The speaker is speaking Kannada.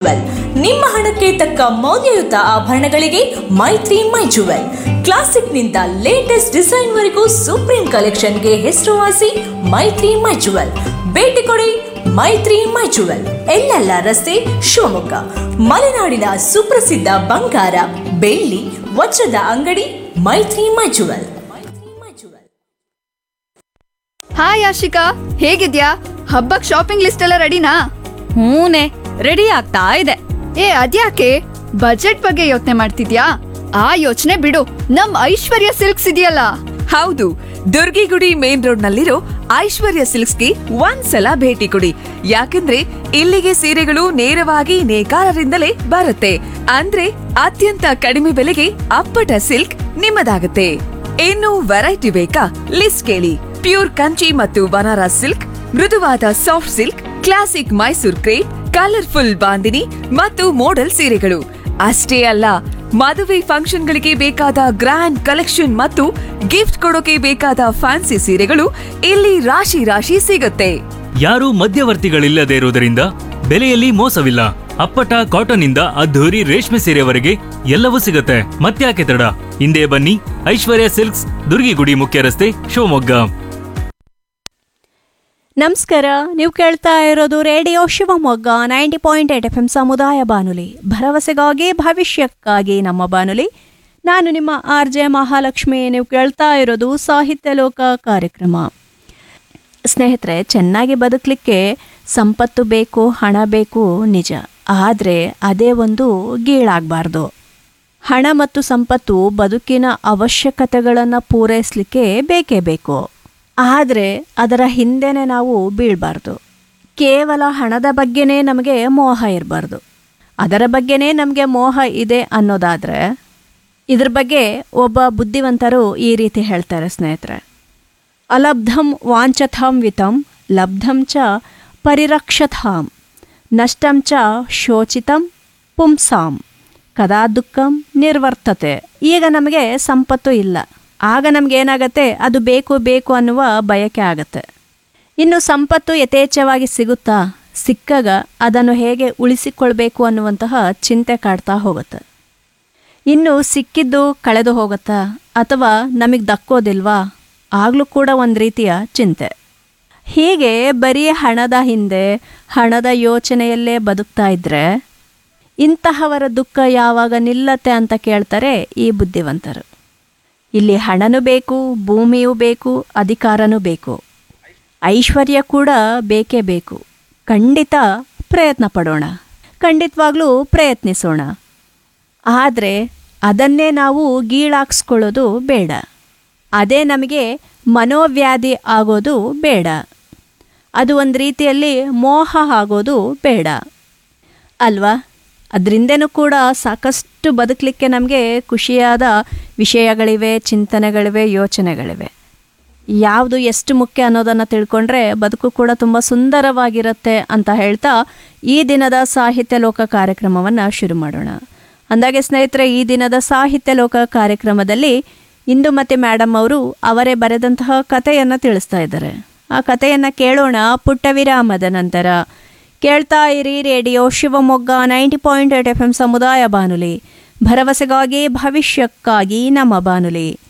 ಜುವೆಲ್ ನಿಮ್ಮ ಹಣಕ್ಕೆ ತಕ್ಕ ಮೌಲ್ಯಯುತ ಆಭರಣಗಳಿಗೆ ಮೈತ್ರಿ ಮೈ ಜುವೆಲ್ ಕ್ಲಾಸಿಕ್ನಿಂದ ಲೇಟೆಸ್ಟ್ ಡಿಸೈನ್ ವರೆಗೂ ಸುಪ್ರೀಂ ಕಲೆಕ್ಷನ್ಗೆ ಹೆಸರುವಾಸಿ ಮೈತ್ರಿ ಮೈ ಜುವೆಲ್ ಭೇಟಿ ಕೊಡಿ ಮೈತ್ರಿ ಮೈ ಜುವೆಲ್ ಎಲ್ಲೆಲ್ಲ ರಸ್ತೆ ಶಿವಮೊಗ್ಗ ಮಲೆನಾಡಿನ ಸುಪ್ರಸಿದ್ಧ ಬಂಗಾರ ಬೆಳ್ಳಿ ವಜ್ರದ ಅಂಗಡಿ ಮೈತ್ರಿ ಮೈ ಜುವೆಲ್ ಮೈತ್ರಿ ಮೈ ಜುವೆಲ್ ಹಾಯ್ ಆಶಿಕಾ ಹೇಗಿದ್ಯಾ ಹಬ್ಬಕ್ ಶಾಪಿಂಗ್ ಲಿಸ್ಟ್ ಎಲ್ಲ ರೆಡಿನಾ ಹೂನೆ ರೆಡಿ ಆಗ್ತಾ ಇದೆ ಏ ಅದ್ಯಾಕೆ ಬಜೆಟ್ ಬಗ್ಗೆ ಯೋಚನೆ ಮಾಡ್ತಿದ್ಯಾ ಆ ಯೋಚನೆ ಬಿಡು ನಮ್ ಐಶ್ವರ್ಯ ಸಿಲ್ಕ್ಸ್ ಇದೆಯಲ್ಲ ಹೌದು ದುರ್ಗಿಗುಡಿ ಮೇನ್ ರೋಡ್ ನಲ್ಲಿರೋ ಐಶ್ವರ್ಯ ಸಿಲ್ಕ್ಸ್ಗೆ ಒಂದ್ಸಲ ಭೇಟಿ ಕೊಡಿ ಯಾಕಂದ್ರೆ ಇಲ್ಲಿಗೆ ಸೀರೆಗಳು ನೇರವಾಗಿ ನೇಕಾರರಿಂದಲೇ ಬರುತ್ತೆ ಅಂದ್ರೆ ಅತ್ಯಂತ ಕಡಿಮೆ ಬೆಲೆಗೆ ಅಪ್ಪಟ ಸಿಲ್ಕ್ ನಿಮ್ಮದಾಗುತ್ತೆ ಇನ್ನು ವೆರೈಟಿ ಬೇಕಾ ಲಿಸ್ಟ್ ಕೇಳಿ ಪ್ಯೂರ್ ಕಂಚಿ ಮತ್ತು ಬನಾರಸ್ ಸಿಲ್ಕ್ ಮೃದುವಾದ soft silk classic Mysore crepe colourful bandhani ಮತ್ತು ಮೋಡಲ್ ಸೀರೆಗಳು ಅಷ್ಟೇ ಅಲ್ಲ ಮದುವೆ ಫಂಕ್ಷನ್ಗಳಿಗೆ ಬೇಕಾದ ಗ್ರ್ಯಾಂಡ್ ಕಲೆಕ್ಷನ್ ಮತ್ತು ಗಿಫ್ಟ್ ಕೊಡೋಕೆ ಬೇಕಾದ ಫ್ಯಾನ್ಸಿ ಸೀರೆಗಳು ಇಲ್ಲಿ ರಾಶಿ ರಾಶಿ ಸಿಗುತ್ತೆ ಯಾರೂ ಮಧ್ಯವರ್ತಿಗಳಿಲ್ಲದೆ ಇರುವುದರಿಂದ ಬೆಲೆಯಲ್ಲಿ ಮೋಸವಿಲ್ಲ ಅಪ್ಪಟ ಕಾಟನ್ ಇಂದ ಅದ್ಧೂರಿ ರೇಷ್ಮೆ ಸೀರೆವರೆಗೆ ಎಲ್ಲವೂ ಸಿಗುತ್ತೆ ಮತ್ತ್ಯಾಕೆ ತಡ ಹಿಂದೆ ಬನ್ನಿ ಐಶ್ವರ್ಯ ಸಿಲ್ಕ್ಸ್ ದುರ್ಗಿಗುಡಿ ಮುಖ್ಯ ರಸ್ತೆ ಶಿವಮೊಗ್ಗ ನಮಸ್ಕಾರ ನೀವು ಕೇಳ್ತಾ ಇರೋದು radio Shivamogga ninety point eight F M ಸಮುದಾಯ ಬಾನುಲಿ ಭರವಸೆಗಾಗಿ ಭವಿಷ್ಯಕ್ಕಾಗಿ ನಮ್ಮ ಬಾನುಲಿ ನಾನು ನಿಮ್ಮ ಆರ್ ಜೆ ಮಹಾಲಕ್ಷ್ಮಿ ನೀವು ಕೇಳ್ತಾ ಇರೋದು ಸಾಹಿತ್ಯ ಲೋಕ ಕಾರ್ಯಕ್ರಮ ಸ್ನೇಹಿತರೆ ಚೆನ್ನಾಗಿ ಬದುಕಲಿಕ್ಕೆ ಸಂಪತ್ತು ಬೇಕು ಹಣ ಬೇಕು ನಿಜ ಆದರೆ ಅದೇ ಒಂದು ಗೀಳಾಗಬಾರ್ದು ಹಣ ಮತ್ತು ಸಂಪತ್ತು ಬದುಕಿನ ಅವಶ್ಯಕತೆಗಳನ್ನು ಪೂರೈಸಲಿಕ್ಕೆ ಬೇಕೇ ಬೇಕು ಆದರೆ ಅದರ ಹಿಂದೆನೇ ನಾವು ಬೀಳಬಾರ್ದು ಕೇವಲ ಹಣದ ಬಗ್ಗೆನೇ ನಮಗೆ ಮೋಹ ಇರಬಾರ್ದು ಅದರ ಬಗ್ಗೆನೇ ನಮಗೆ ಮೋಹ ಇದೆ ಅನ್ನೋದಾದರೆ ಇದ್ರ ಬಗ್ಗೆ ಒಬ್ಬ ಬುದ್ಧಿವಂತರು ಈ ರೀತಿ ಹೇಳ್ತಾರೆ ಸ್ನೇಹಿತರೆ ಅಲಬ್ಧಂ ವಾಂಚಥಾಂ ವಿತಂ ಲಬ್ಧಂ ಚ ಪರಿರಕ್ಷತಾಂ ನಷ್ಟಂ ಚ ಶೋಚಿತಂ ಪುಂಸಾಂ ಕದಾ ದುಃಖಂ ನಿರ್ವರ್ತತೆ ಈಗ ನಮಗೆ ಸಂಪತ್ತು ಇಲ್ಲ ಆಗ ನಮ್ಗೆ ಏನಾಗತ್ತೆ ಅದು ಬೇಕು ಬೇಕು ಅನ್ನುವ ಬಯಕೆ ಆಗತ್ತೆ ಇನ್ನು ಸಂಪತ್ತು ಯಥೇಚ್ಛವಾಗಿ ಸಿಗುತ್ತಾ ಸಿಕ್ಕಾಗ ಅದನ್ನು ಹೇಗೆ ಉಳಿಸಿಕೊಳ್ಬೇಕು ಅನ್ನುವಂತಹ ಚಿಂತೆ ಕಾಡ್ತಾ ಹೋಗುತ್ತೆ ಇನ್ನು ಸಿಕ್ಕಿದ್ದು ಕಳೆದು ಹೋಗುತ್ತಾ ಅಥವಾ ನಮಗೆ ದಕ್ಕೋದಿಲ್ವಾ ಆಗಲೂ ಕೂಡ ಒಂದು ರೀತಿಯ ಚಿಂತೆ ಹೀಗೆ ಬರೀ ಹಣದ ಹಿಂದೆ ಹಣದ ಯೋಚನೆಯಲ್ಲೇ ಬದುಕ್ತಾ ಇದ್ರೆ ಇಂತಹವರ ದುಃಖ ಯಾವಾಗ ನಿಲ್ಲತ್ತೆ ಅಂತ ಕೇಳ್ತಾರೆ ಈ ಬುದ್ಧಿವಂತರು ಇಲ್ಲಿ ಹಣನೂ ಬೇಕು ಭೂಮಿಯೂ ಬೇಕು ಅಧಿಕಾರನೂ ಬೇಕು ಐಶ್ವರ್ಯ ಕೂಡ ಬೇಕೇ ಬೇಕು ಖಂಡಿತ ಪ್ರಯತ್ನ ಪಡೋಣ ಖಂಡಿತವಾಗ್ಲೂ ಪ್ರಯತ್ನಿಸೋಣ ಆದರೆ ಅದನ್ನೇ ನಾವು ಗೀಳಾಕ್ಸ್ಕೊಳ್ಳೋದು ಬೇಡ ಅದೇ ನಮಗೆ ಮನೋವ್ಯಾಧಿ ಆಗೋದು ಬೇಡ ಅದು ಒಂದು ರೀತಿಯಲ್ಲಿ ಮೋಹ ಆಗೋದು ಬೇಡ ಅಲ್ವಾ ಅದರಿಂದನೂ ಕೂಡ ಸಾಕಷ್ಟು ಬದುಕಲಿಕ್ಕೆ ನಮಗೆ ಖುಷಿಯಾದ ವಿಷಯಗಳಿವೆ ಚಿಂತನೆಗಳಿವೆ ಯೋಚನೆಗಳಿವೆ ಯಾವುದು ಎಷ್ಟು ಮುಖ್ಯ ಅನ್ನೋದನ್ನು ತಿಳ್ಕೊಂಡ್ರೆ ಬದುಕು ಕೂಡ ತುಂಬ ಸುಂದರವಾಗಿರುತ್ತೆ ಅಂತ ಹೇಳ್ತಾ ಈ ದಿನದ ಸಾಹಿತ್ಯ ಲೋಕ ಕಾರ್ಯಕ್ರಮವನ್ನು ಶುರು ಮಾಡೋಣ ಅಂದಾಗೆ ಸ್ನೇಹಿತರೆ ಈ ದಿನದ ಸಾಹಿತ್ಯ ಲೋಕ ಕಾರ್ಯಕ್ರಮದಲ್ಲಿ ಇಂದುಮತಿ ಮೇಡಮ್ ಅವರು ಅವರೇ ಬರೆದಂತಹ ಕಥೆಯನ್ನು ತಿಳಿಸ್ತಾ ಇದ್ದಾರೆ ಆ ಕಥೆಯನ್ನು ಕೇಳೋಣ ಪುಟ್ಟ ವಿರಾಮದ ನಂತರ ಕೇಳ್ತಾ ಇರಿ radio Shivamogga ninety point eight F M ಸಮುದಾಯ ಬಾನುಲಿ ಭರವಸೆಗಾಗಿ ಭವಿಷ್ಯಕ್ಕಾಗಿ ನಮ್ಮ ಬಾನುಲಿ